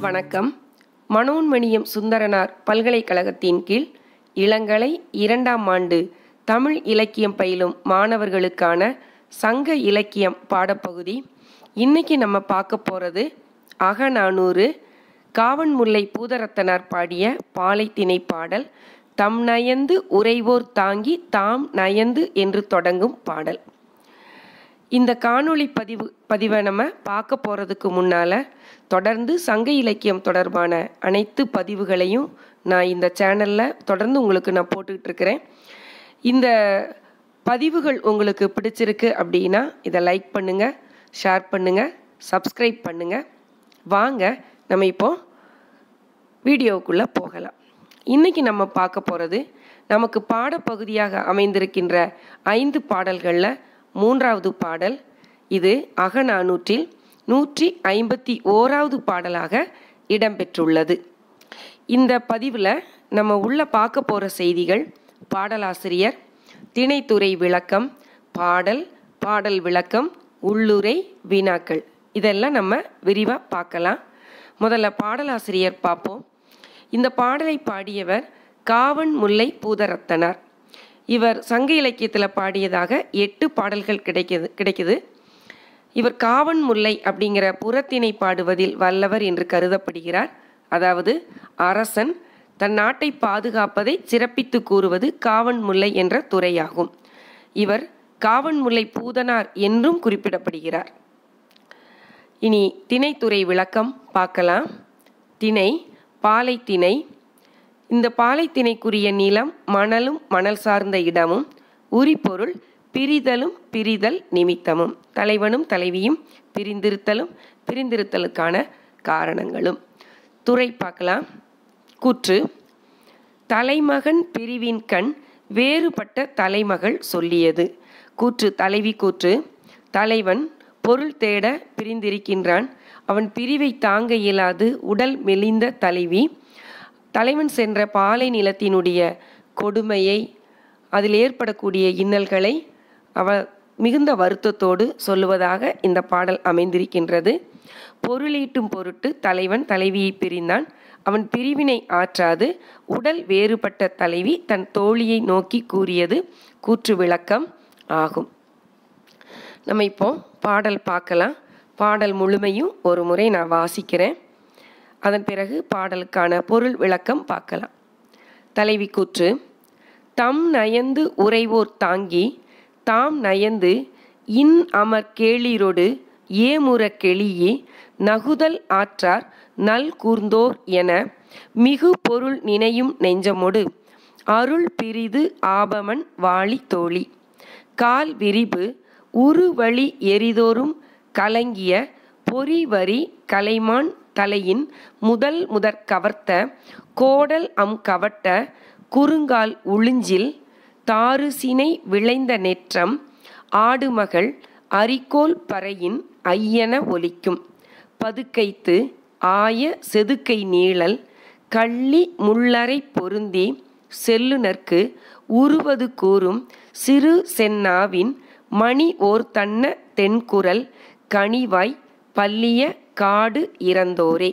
வணக்கம் மனோன்மணியம் சுந்தரனார் பல்கலைக்கழகத்தின் கீழ் இளங்கலை இரண்டாம் ஆண்டு தமிழ் இலக்கியம் பயிலும் மாணவர்களுக்கான சங்க இலக்கியம் பாடப்பகுதி இன்னைக்கு நம்ம பார்க்க போகிறது அகநானூறு காவன்முல்லை பூதரத்தனார் பாடிய பாலைத்திணை பாடல் தம் நயந்து உறைவோர் தாங்கி தாம் நயந்து என்று தொடங்கும் பாடல் இந்த காணொளி பதிவு பதிவை நம்ம பார்க்க போகிறதுக்கு முன்னால் தொடர்ந்து சங்க இலக்கியம் தொடர்பான அனைத்து பதிவுகளையும் நான் இந்த சேனலில் தொடர்ந்து உங்களுக்கு நான் போட்டுக்கிட்டு இருக்கிறேன் இந்த பதிவுகள் உங்களுக்கு பிடிச்சிருக்கு அப்படின்னா இதை லைக் பண்ணுங்கள் ஷேர் பண்ணுங்கள் சப்ஸ்கிரைப் பண்ணுங்கள் வாங்க நம்ம இப்போ வீடியோவுக்குள்ளே போகலாம் இன்றைக்கி நம்ம பார்க்க போகிறது நமக்கு பாடப்பகுதியாக அமைந்திருக்கின்ற ஐந்து பாடல்களில் மூன்றாவது பாடல் இது அகநானூற்றில் நூற்றி ஐம்பத்தி ஓராவது பாடலாக இடம்பெற்றுள்ளது இந்த பதிவில் நம்ம உள்ள பார்க்க போகிற செய்திகள் பாடலாசிரியர் திணைத்துறை விளக்கம் பாடல் பாடல் விளக்கம் உள்ளுரை வினாக்கள் இதெல்லாம் நம்ம விரிவாக பார்க்கலாம் முதல்ல பாடலாசிரியர் பார்ப்போம் இந்த பாடலை பாடியவர் காவன் முல்லை பூதரத்தனார் இவர் சங்க இலக்கியத்தில் பாடியதாக எட்டு பாடல்கள் கிடைக்குது கிடைக்குது இவர் காவன் முல்லை அப்படிங்கிற புறத்தினை பாடுவதில் வல்லவர் என்று கருதப்படுகிறார் அதாவது அரசன் தன் நாட்டை பாதுகாப்பதை சிறப்பித்து கூறுவது காவன் முல்லை என்ற துறையாகும் இவர் காவன் முல்லை பூதனார் என்றும் குறிப்பிடப்படுகிறார் இனி திணைத்துறை விளக்கம் பார்க்கலாம் திணை பாலை திணை இந்த பாலை திணைக்குரிய நிலம் மணலும் மணல் சார்ந்த இடமும் உரிபொருள் பிரிதலும் பிரிதல் நிமித்தமும் தலைவனும் தலைவியும் பிரிந்திருத்தலும் பிரிந்திருத்தலுக்கான காரணங்களும் துறை பார்க்கலாம் கூற்று தலைமகன் பிரிவின் கண் வேறுபட்ட தலைமகள் சொல்லியது கூற்று தலைவி கூற்று தலைவன் பொருள் தேட பிரிந்திருக்கின்றான் அவன் பிரிவை தாங்க இயலாது உடல் மெலிந்த தலைவி தலைவன் சென்ற பாலை நிலத்தினுடைய கொடுமையை அதில் ஏற்படக்கூடிய இன்னல்களை அவ மிகுந்த வருத்தத்தோடு சொல்லுவதாக இந்த பாடல் அமைந்திருக்கின்றது பொருளீட்டும் பொருட்டு தலைவன் தலைவியை பிரிந்தான் அவன் பிரிவினை ஆற்றாது உடல் வேறுபட்ட தலைவி தன் தோழியை நோக்கி கூறியது கூற்று விளக்கம் ஆகும் நம்ம இப்போ பாடல் பார்க்கலாம் பாடல் முழுமையும் ஒரு முறை நான் வாசிக்கிறேன் அதன் பிறகு பாடலுக்கான பொருள் விளக்கம் பார்க்கலாம் தலைவி கூற்று தம் நயந்து உறைவோர் தாங்கி தாம் நயந்து இன் அமர் கேளிரொடு ஏமுற கெளியே நகுதல் ஆற்றார் நல் கூர்ந்தோர் என மிகு பொருள் நினையும் நெஞ்சமொடு அருள் பிரிது ஆபமன் வாளி தோழி கால் விரிபு உருவழி எரிதோறும் கலங்கிய பொறிவரி கலைமான் தலையின் முதல் முதற் கவர்த்த கோடல் அம் கவட்ட குறுங்கால் உளிஞ்சில் தாறுசினை விளைந்த நெற்றம் ஆடுமகள் அரிக்கோல் பறையின் ஐயன ஒலிக்கும் பதுக்கைத்து ஆய செதுக்கை நீழல் கள்ளி முள்ளரை பொருந்தி செல்லுனர்க்கு உருவது கூறும் சிறு சென்னாவின் மணி ஓர் தன்ன தென்குரல் கனிவாய் பல்லிய காடு இறந்தோரே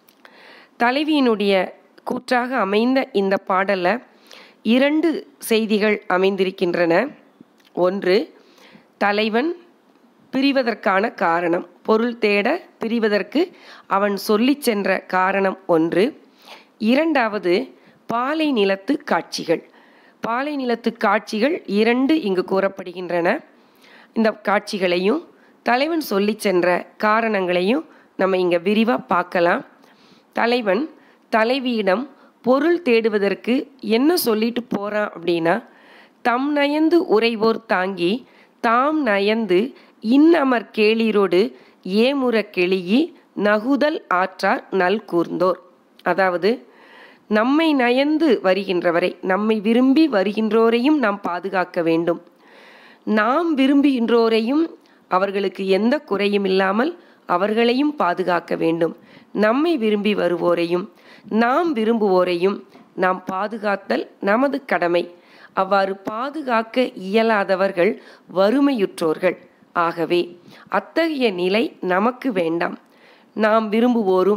தலைவியினுடைய கூற்றாக அமைந்த இந்த பாடல இரண்டு செய்திகள் அமைந்திருக்கின்றன ஒன்று தலைவன் பிரிவதற்கான காரணம் பொருள் தேட பிரிவதற்கு அவன் சொல்லி சென்ற காரணம் ஒன்று இரண்டாவது பாலை நிலத்து காட்சிகள் பாலை நிலத்து காட்சிகள் இரண்டு இங்கு கூறப்படுகின்றன இந்த காட்சிகளையும் தலைவன் சொல்லி சென்ற காரணங்களையும் நம்ம இங்கே விரிவாக பார்க்கலாம் தலைவன் தலைவியிடம் பொருள் தேடுவதற்கு என்ன சொல்லிட்டு போகிறான் அப்படின்னா தம் நயந்து உறைவோர் தாங்கி தாம் நயந்து இன்னமர் கேளிரோடு ஏமுற கெளியி நகுதல் ஆற்றார் நல் கூர்ந்தோர் அதாவது நம்மை நயந்து வருகின்றவரை நம்மை விரும்பி வருகின்றோரையும் நாம் பாதுகாக்க வேண்டும் நாம் விரும்புகின்றோரையும் அவர்களுக்கு எந்த குறையும் இல்லாமல் அவர்களையும் பாதுகாக்க வேண்டும் நம்மை விரும்பி வருவோரையும் நாம் விரும்புவோரையும் நாம் பாதுகாத்தல் நமது கடமை அவ்வாறு பாதுகாக்க இயலாதவர்கள் வறுமையுற்றோர்கள் ஆகவே அத்தகைய நிலை நமக்கு வேண்டாம் நாம் விரும்புவோரும்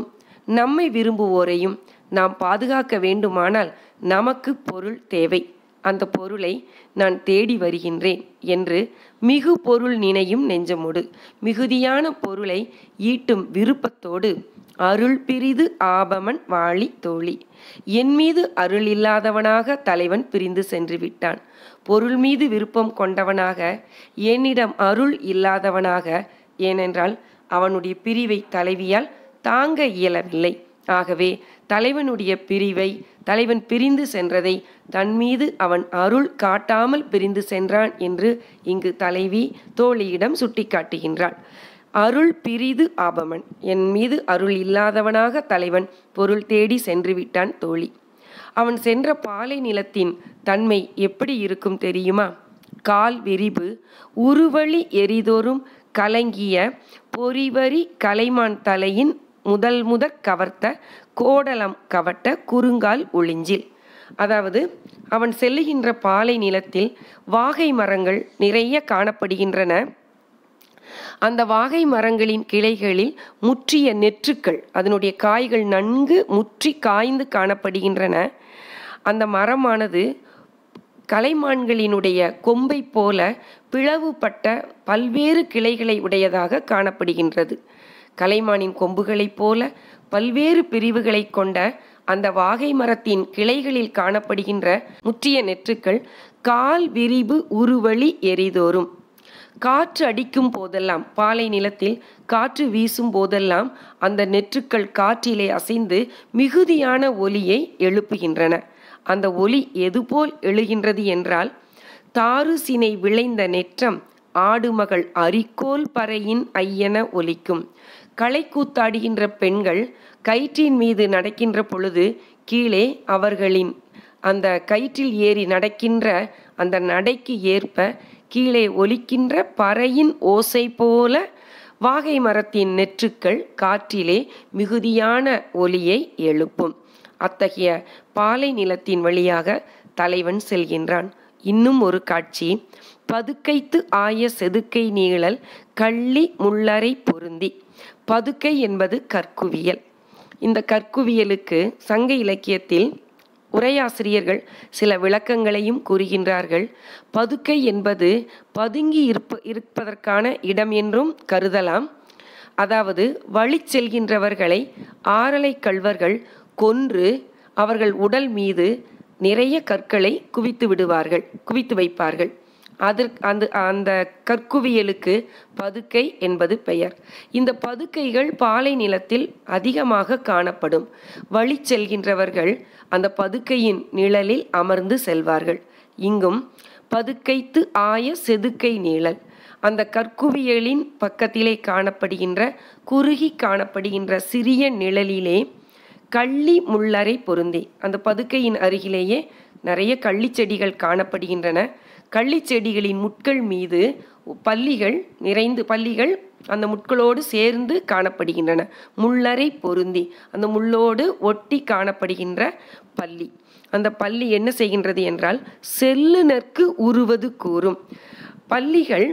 நம்மை விரும்புவோரையும் நாம் பாதுகாக்க வேண்டுமானால் நமக்கு பொருள் தேவை அந்த பொருளை நான் தேடி வருகின்றேன் என்று மிகு பொருள் நினையும் நெஞ்சமோடு மிகுதியான பொருளை ஈட்டும் விருப்பத்தோடு அருள் பிரிது ஆபமன் வாழி தோழி என் மீது அருள் இல்லாதவனாக தலைவன் பிரிந்து சென்று விட்டான் பொருள் மீது விருப்பம் கொண்டவனாக என்னிடம் அருள் இல்லாதவனாக ஏனென்றால் அவனுடைய பிரிவை தலைவியால் தாங்க இயலவில்லை ஆகவே தலைவனுடைய பிரிவை தலைவன் பிரிந்து சென்றதை தன் மீது அவன் அருள் காட்டாமல் பிரிந்து சென்றான் என்று இங்கு தலைவி தோழியிடம் சுட்டிக்காட்டுகின்றாள் அருள் பிரிது ஆபமன் என் மீது அருள் இல்லாதவனாக தலைவன் பொருள் தேடி சென்று விட்டான் தோழி அவன் சென்ற பாலை நிலத்தின் தன்மை எப்படி இருக்கும் தெரியுமா கால் விரிவு உருவழி எரிதோறும் கலங்கிய பொறிவரி கலைமான் தலையின் முதல் முதற் கவர்த்த கோடலம் கவட்ட குறுங்கால் ஒளிஞ்சில் அதாவது அவன் செல்லுகின்ற பாலை நிலத்தில் வாகை மரங்கள் நிறைய காணப்படுகின்றன அந்த வாகை மரங்களின் கிளைகளில் முற்றிய நெற்றுக்கள் அதனுடைய காய்கள் நன்கு முற்றி காய்ந்து காணப்படுகின்றன அந்த மரமானது கலைமான்களினுடைய கொம்பை போல பிளவுபட்ட பல்வேறு கிளைகளை உடையதாக காணப்படுகின்றது கலைமானின் கொம்புகளைப் போல பல்வேறு பிரிவுகளை கொண்ட அந்த வாகை மரத்தின் கிளைகளில் காணப்படுகின்ற முற்றிய நெற்றுக்கள் கால் விரிவு உருவழி எரிதோறும் காற்று அடிக்கும் போதெல்லாம் பாலை நிலத்தில் காற்று வீசும் போதெல்லாம் அந்த நெற்றுக்கள் காற்றிலே அசைந்து மிகுதியான ஒலியை எழுப்புகின்றன அந்த ஒலி எதுபோல் எழுகின்றது என்றால் தாரு சினை விளைந்த நெற்றம் ஆடுமகள் அரிக்கோல் பறையின் ஐயன ஒலிக்கும் களை கூத்தாடுகின்ற பெண்கள் கயிற்றின் மீது நடக்கின்ற பொழுது கீழே அவர்களின் அந்த கயிற்றில் ஏறி நடக்கின்ற அந்த நடைக்கு ஏற்ப கீழே ஒலிக்கின்ற பறையின் ஓசை போல வாகை மரத்தின் நெற்றுக்கள் காற்றிலே மிகுதியான ஒலியை எழுப்பும் அத்தகைய பாலை நிலத்தின் வழியாக தலைவன் செல்கின்றான் இன்னும் ஒரு காட்சி பதுக்கைத்து ஆய செதுக்கை நீழல் கள்ளி முள்ளரை பொருந்தி பதுக்கை என்பது கற்குவியல் இந்த கற்குவியலுக்கு சங்க இலக்கியத்தில் உரையாசிரியர்கள் சில விளக்கங்களையும் கூறுகின்றார்கள் பதுக்கை என்பது பதுங்கி இருப்ப இருப்பதற்கான இடம் என்றும் கருதலாம் அதாவது வழி செல்கின்றவர்களை ஆரலை கள்வர்கள் கொன்று அவர்கள் உடல் மீது நிறைய கற்களை குவித்து விடுவார்கள் குவித்து வைப்பார்கள் அதற்கு அந்த அந்த கற்குவியலுக்கு பதுக்கை என்பது பெயர் இந்த பதுக்கைகள் பாலை நிலத்தில் அதிகமாக காணப்படும் வழி செல்கின்றவர்கள் அந்த பதுக்கையின் நிழலில் அமர்ந்து செல்வார்கள் இங்கும் பதுக்கைத்து ஆய செதுக்கை நீழல் அந்த கற்குவியலின் பக்கத்திலே காணப்படுகின்ற குறுகி காணப்படுகின்ற சிறிய நிழலிலே கள்ளி முள்ளரை பொருந்தி அந்த பதுக்கையின் அருகிலேயே நிறைய கள்ளிச்செடிகள் காணப்படுகின்றன கள்ளிச்செடிகளின் முட்கள் மீது பல்லிகள் நிறைந்து பல்லிகள் அந்த முட்களோடு சேர்ந்து காணப்படுகின்றன முள்ளரை பொருந்தி அந்த முள்ளோடு ஒட்டி காணப்படுகின்ற பல்லி அந்த பல்லி என்ன செய்கின்றது என்றால் செல்லுனர்க்கு உருவது கூறும் பல்லிகள்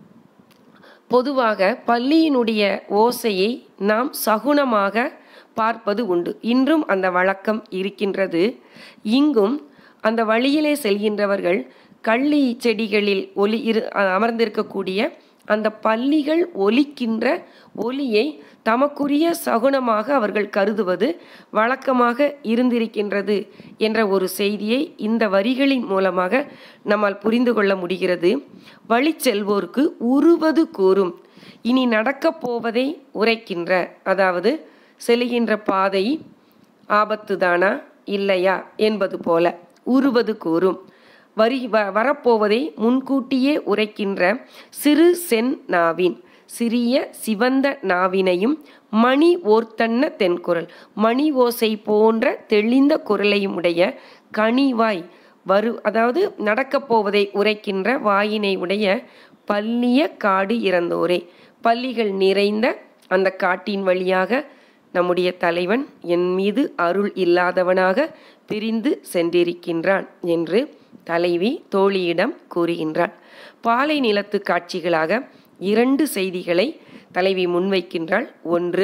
பொதுவாக பள்ளியினுடைய ஓசையை நாம் சகுனமாக பார்ப்பது உண்டு இன்றும் அந்த வழக்கம் இருக்கின்றது இங்கும் அந்த வழியிலே செல்கின்றவர்கள் கள்ளி செடிகளில் ஒலி இரு அமர்ந்திருக்கக்கூடிய அந்த பள்ளிகள் ஒலிக்கின்ற ஒலியை தமக்குரிய சகுனமாக அவர்கள் கருதுவது வழக்கமாக இருந்திருக்கின்றது என்ற ஒரு செய்தியை இந்த வரிகளின் மூலமாக நம்மால் புரிந்து கொள்ள முடிகிறது வழி செல்வோர்க்கு உருவது கூறும் இனி நடக்கப் போவதை உரைக்கின்ற அதாவது செல்கின்ற பாதை ஆபத்துதானா இல்லையா என்பது போல உருவது கூறும் வரி வ வரப்போவதை முன்கூட்டியே உரைக்கின்ற சிறு சென் நாவின் சிறிய சிவந்த நாவினையும் மணி ஓர்த்தன்ன தென்குரல் மணி ஓசை போன்ற தெளிந்த குரலையும் உடைய கனிவாய் வரு அதாவது நடக்கப் போவதை உரைக்கின்ற வாயினை உடைய பல்லிய காடு இறந்தோரே பள்ளிகள் நிறைந்த அந்த காட்டின் வழியாக நம்முடைய தலைவன் என் மீது அருள் இல்லாதவனாக பிரிந்து சென்றிருக்கின்றான் என்று தலைவி தோழியிடம் கூறுகின்றாள் பாலை நிலத்து காட்சிகளாக இரண்டு செய்திகளை தலைவி முன்வைக்கின்றாள் ஒன்று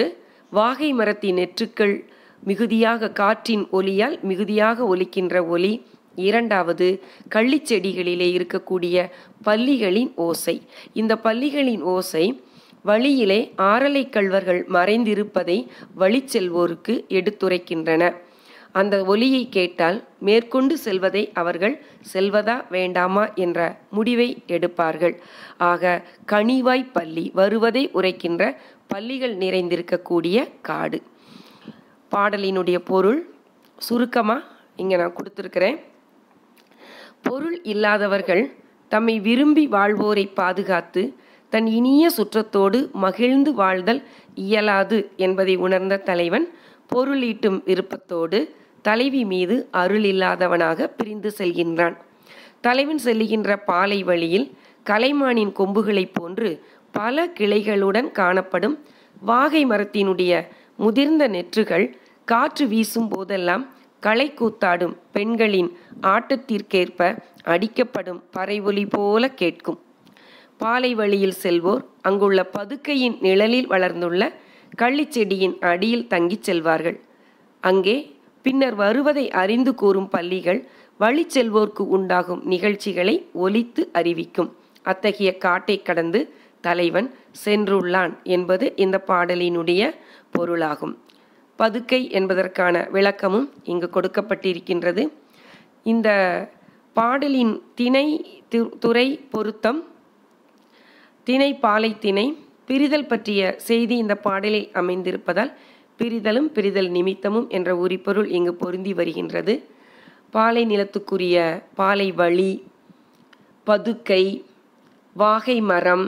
வாகை மரத்தின் நெற்றுக்கள் மிகுதியாக காற்றின் ஒலியால் மிகுதியாக ஒலிக்கின்ற ஒலி இரண்டாவது கள்ளிச்செடிகளிலே இருக்கக்கூடிய பல்லிகளின் ஓசை இந்த பல்லிகளின் ஓசை வழியிலே ஆரலை கள்வர்கள் மறைந்திருப்பதை வழி செல்வோருக்கு எடுத்துரைக்கின்றன அந்த ஒலியை கேட்டால் மேற்கொண்டு செல்வதை அவர்கள் செல்வதா வேண்டாமா என்ற முடிவை எடுப்பார்கள் ஆக கனிவாய் பள்ளி வருவதை உரைக்கின்ற பள்ளிகள் நிறைந்திருக்கக்கூடிய காடு பாடலினுடைய பொருள் சுருக்கமாக இங்கே நான் கொடுத்துருக்கிறேன் பொருள் இல்லாதவர்கள் தம்மை விரும்பி வாழ்வோரை பாதுகாத்து தன் இனிய சுற்றத்தோடு மகிழ்ந்து வாழ்தல் இயலாது என்பதை உணர்ந்த தலைவன் பொருளீட்டும் விருப்பத்தோடு தலைவி மீது அருள் இல்லாதவனாக பிரிந்து செல்கின்றான் தலைவன் செல்லுகின்ற பாலை வழியில் கலைமானின் கொம்புகளைப் போன்று பல கிளைகளுடன் காணப்படும் வாகை மரத்தினுடைய முதிர்ந்த நெற்றுகள் காற்று வீசும் போதெல்லாம் களை கூத்தாடும் பெண்களின் ஆட்டத்திற்கேற்ப அடிக்கப்படும் பறைவொலி போல கேட்கும் பாலை வழியில் செல்வோர் அங்குள்ள பதுக்கையின் நிழலில் வளர்ந்துள்ள கள்ளிச்செடியின் அடியில் தங்கிச் செல்வார்கள் அங்கே பின்னர் வருவதை அறிந்து கூறும் பள்ளிகள் வழி செல்வோர்க்கு உண்டாகும் நிகழ்ச்சிகளை ஒலித்து அறிவிக்கும் அத்தகைய காட்டை கடந்து தலைவன் சென்றுள்ளான் என்பது இந்த பாடலினுடைய பொருளாகும் பதுக்கை என்பதற்கான விளக்கமும் இங்கு கொடுக்கப்பட்டிருக்கின்றது இந்த பாடலின் திணை துறை பொருத்தம் திணை பாலை திணை பிரிதல் பற்றிய செய்தி இந்த பாடலில் அமைந்திருப்பதால் பிரிதலும் பிரிதல் நிமித்தமும் என்ற உரிப்பொருள் இங்கு பொருந்தி வருகின்றது பாலை நிலத்துக்குரிய பாலை வழி பதுக்கை வாகை மரம்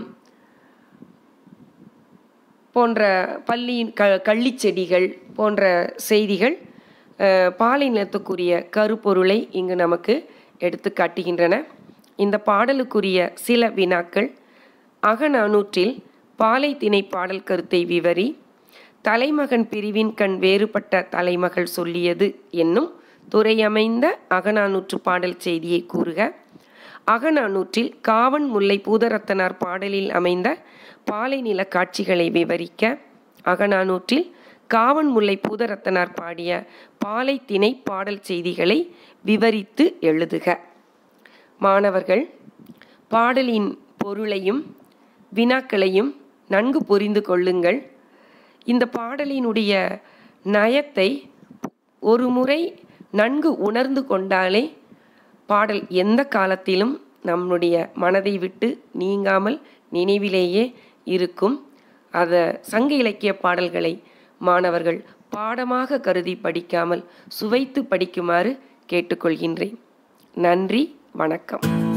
போன்ற பள்ளியின் க கள்ளிச்செடிகள் போன்ற செய்திகள் பாலை நிலத்துக்குரிய கருப்பொருளை இங்கு நமக்கு எடுத்து காட்டுகின்றன இந்த பாடலுக்குரிய சில வினாக்கள் அகநானூற்றில் பாலை திணை பாடல் கருத்தை விவரி தலைமகன் பிரிவின் கண் வேறுபட்ட தலைமகள் சொல்லியது என்னும் துறையமைந்த அகநானூற்று பாடல் செய்தியை கூறுக அகநானூற்றில் காவன் முல்லை பூதரத்தனார் பாடலில் அமைந்த பாலை நில காட்சிகளை விவரிக்க அகநானூற்றில் காவன் முல்லை பூதரத்தனார் பாடிய பாலை திணை பாடல் செய்திகளை விவரித்து எழுதுக மாணவர்கள் பாடலின் பொருளையும் வினாக்களையும் நன்கு புரிந்து கொள்ளுங்கள் இந்த பாடலினுடைய நயத்தை ஒரு முறை நன்கு உணர்ந்து கொண்டாலே பாடல் எந்த காலத்திலும் நம்முடைய மனதை விட்டு நீங்காமல் நினைவிலேயே இருக்கும் அதை சங்க இலக்கிய பாடல்களை மாணவர்கள் பாடமாக கருதி படிக்காமல் சுவைத்து படிக்குமாறு கேட்டுக்கொள்கின்றேன் நன்றி வணக்கம்